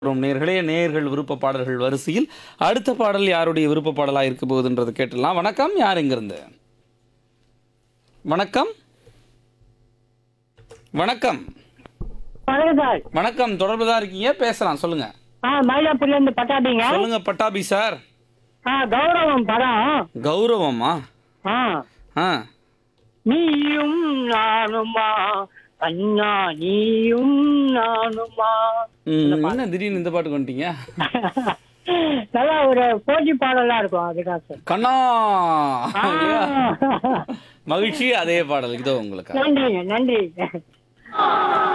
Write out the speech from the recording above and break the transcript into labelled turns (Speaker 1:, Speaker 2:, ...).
Speaker 1: வரும் நேர்களே நேர்கள் விருப்ப பாடல்கள் வரிசையில் அடுத்த பாடல் யாருடைய விருப்ப பாடலாக இருக்க போகுதுன்றது கேட்டுடலாம் வணக்கம் யார் எங்கிருந்து வணக்கம் வணக்கம்
Speaker 2: வணக்கம் சார்
Speaker 1: வணக்கம் தொடர்பு தான் இருக்கீங்க பேசலாம் சொல்லுங்க
Speaker 2: ஆ மயிலாப்பூர்ல இருந்து பட்டாபிங்க
Speaker 1: சொல்லுங்க பட்டாபி சார்
Speaker 2: ஆ கௌரவம் படம்
Speaker 1: கௌரவமா
Speaker 2: ஆ
Speaker 1: ஆ
Speaker 2: நீயும் நானுமா கண்ணா நீயும் நானுமா
Speaker 1: ம், என்ன திடீர்னு இந்த பாட்டுக்கு வந்துட்டீங்க
Speaker 2: நல்லா ஒரு போட்டி பாடலா இருக்கும் அதுக்காக சார்
Speaker 1: கண்ணா
Speaker 2: ஆ.
Speaker 1: இல்லையா? மகிழ்ச்சி அதே பாடல் இதோ உங்களுக்கு
Speaker 2: நன்றிங்க நன்றி